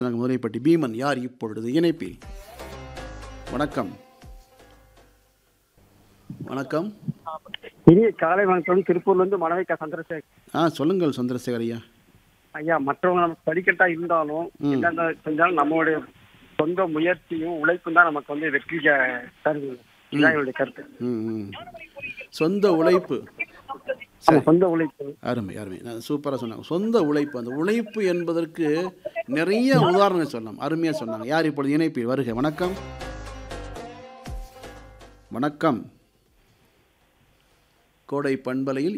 முதலைப்பட்டி பீமன் யார் இப்பொழுது இணைப்பில் வணக்கம் வணக்கம் இனிய காலை வணக்கம் திருப்பூர்ல இருந்து மனவைக்கா சந்திரசேகர் ஆ சொல்லுங்கள் சந்திரசேகர் ஐயா ஐயா மற்றவங்க நமக்கு படிக்கட்டா இருந்தாலும் ம். என்னென்ன செஞ்சாலும் நம்மளுடைய சொந்த முயற்சியும் உழைப்பும் தான் நமக்கு வந்து வெற்றி க- தருது இதுதான் என்னுடைய கருத்து ம் ம். சொந்த உழைப்பு நம்ம சொந்த உழைப்பு அருமை அருமை நான் சூப்பராக சொன்னாங்க சொந்த உழைப்பு அந்த உழைப்பு என்பதற்கு நிறைய உதாரணங்கள் சொல்லலாம் அருமையாக சொன்னாங்க யார் இப்பொழுது இணைப்பில் வருக வணக்கம் வணக்கம் கோடை பண்பலையில்